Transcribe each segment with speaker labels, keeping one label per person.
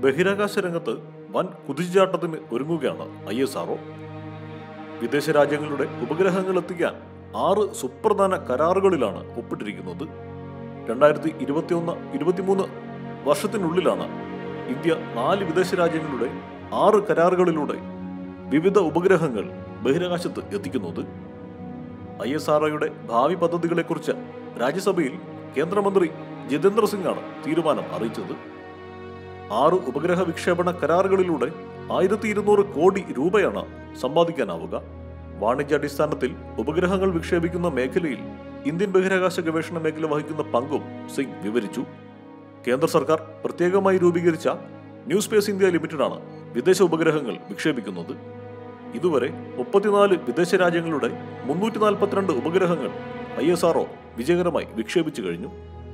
Speaker 1: ബഹിരാകാശ രംഗത്ത് വൻ കുതിച്ചുചാട്ടത്തിന് ഒരുങ്ങുകയാണ് ഐ എസ് ആർഒ വിദേശ രാജ്യങ്ങളുടെ ഉപഗ്രഹങ്ങൾ എത്തിക്കാൻ ആറ് സുപ്രധാന കരാറുകളിലാണ് ഒപ്പിട്ടിരിക്കുന്നത് രണ്ടായിരത്തി ഇരുപത്തിയൊന്ന് ഇരുപത്തിമൂന്ന് വർഷത്തിനുള്ളിലാണ് ഇന്ത്യ നാല് വിദേശ രാജ്യങ്ങളുടെ ആറ് കരാറുകളിലൂടെ വിവിധ ഉപഗ്രഹങ്ങൾ ബഹിരാകാശത്ത് എത്തിക്കുന്നത് ഐ എസ് ആർഒയുടെ ഭാവി പദ്ധതികളെക്കുറിച്ച് രാജ്യസഭയിൽ കേന്ദ്രമന്ത്രി ജിതേന്ദ്ര സിംഗാണ് തീരുമാനം അറിയിച്ചത് ആറ് ഉപഗ്രഹ വിക്ഷേപണ കരാറുകളിലൂടെ ആയിരത്തി ഇരുന്നൂറ് കോടി രൂപയാണ് സമ്പാദിക്കാനാവുക വാണിജ്യാടിസ്ഥാനത്തിൽ ഉപഗ്രഹങ്ങൾ വിക്ഷേപിക്കുന്ന മേഖലയിൽ ഇന്ത്യൻ ബഹിരാകാശ ഗവേഷണ മേഖല വഹിക്കുന്ന പങ്കും സിംഗ് വിവരിച്ചു കേന്ദ്ര സർക്കാർ പ്രത്യേകമായി രൂപീകരിച്ച ന്യൂ സ്പേസ് ഇന്ത്യ ലിമിറ്റഡാണ് വിദേശ ഉപഗ്രഹങ്ങൾ വിക്ഷേപിക്കുന്നത് ഇതുവരെ മുപ്പത്തിനാല് വിദേശ രാജ്യങ്ങളുടെ മുന്നൂറ്റി നാൽപ്പത്തിരണ്ട് ഉപഗ്രഹങ്ങൾ ഐ എസ് ആർഒ വിജയകരമായി വിക്ഷേപിച്ചു കഴിഞ്ഞു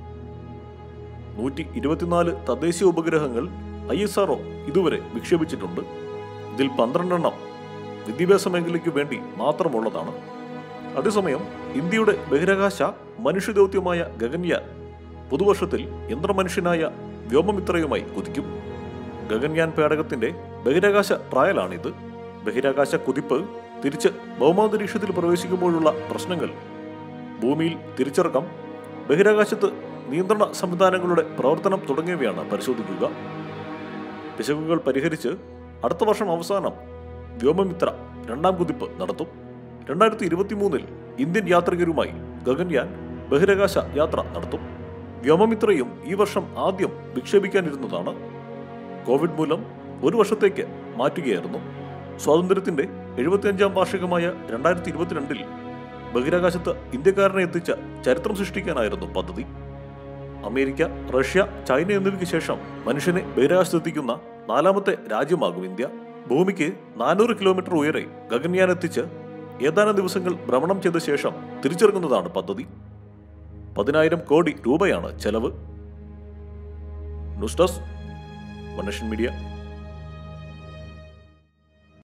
Speaker 1: നൂറ്റി ഇരുപത്തിനാല് തദ്ദേശീയ ഉപഗ്രഹങ്ങൾ ഐ എസ് ആർഒ ഇതുവരെ വിക്ഷേപിച്ചിട്ടുണ്ട് ഇതിൽ പന്ത്രണ്ടെണ്ണം വിദ്യാഭ്യാസ മേഖലയ്ക്ക് വേണ്ടി മാത്രമുള്ളതാണ് അതേസമയം ഇന്ത്യയുടെ ബഹിരാകാശ മനുഷ്യദൗത്യമായ ഗഗൻയാൻ പുതുവർഷത്തിൽ യന്ത്രമനുഷ്യനായ വ്യോമമിത്രയുമായി കുതിക്കും ഗഗൻയാൻ പേടകത്തിന്റെ ബഹിരാകാശ ട്രയലാണിത് ബഹിരാകാശ കുതിപ്പ് തിരിച്ച് ഭൗമാന്തരീക്ഷത്തിൽ പ്രവേശിക്കുമ്പോഴുള്ള പ്രശ്നങ്ങൾ ഭൂമിയിൽ തിരിച്ചിറക്കം ബഹിരാകാശത്ത് നിയന്ത്രണ സംവിധാനങ്ങളുടെ പ്രവർത്തനം തുടങ്ങിയവയാണ് പരിശോധിക്കുക പിശകുകൾ പരിഹരിച്ച് അടുത്ത വർഷം അവസാനം വ്യോമമിത്ര രണ്ടാം കുതിപ്പ് നടത്തും രണ്ടായിരത്തി ഇരുപത്തി മൂന്നിൽ ഇന്ത്യൻ യാത്രികരുമായി ഗഗൻയാൻ ബഹിരാകാശ യാത്ര നടത്തും വ്യോമമിത്രയും ഈ വർഷം ആദ്യം വിക്ഷേപിക്കാനിരുന്നതാണ് കോവിഡ് മൂലം ഒരു വർഷത്തേക്ക് മാറ്റുകയായിരുന്നു സ്വാതന്ത്ര്യത്തിന്റെ എഴുപത്തിയഞ്ചാം വാർഷികമായ രണ്ടായിരത്തി ഇരുപത്തിരണ്ടിൽ ബഹിരാകാശത്ത് ഇന്ത്യക്കാരനെ എത്തിച്ച ചരിത്രം സൃഷ്ടിക്കാനായിരുന്നു പദ്ധതി അമേരിക്ക റഷ്യ ചൈന എന്നിവയ്ക്ക് ശേഷം മനുഷ്യനെ ബഹിരാകാശത്തെത്തിക്കുന്ന നാലാമത്തെ രാജ്യമാകും ഇന്ത്യ ഭൂമിക്ക് നാനൂറ് കിലോമീറ്റർ ഉയരെ ഗഗൻയാൻ എത്തിച്ച് ഏതാനും ദിവസങ്ങൾ ഭ്രമണം ചെയ്ത ശേഷം തിരിച്ചിറങ്ങുന്നതാണ് പദ്ധതി പതിനായിരം കോടി രൂപയാണ് ചെലവ് ന്യൂസ് ഡെസ്ക് മനുഷ്യൻ മീഡിയ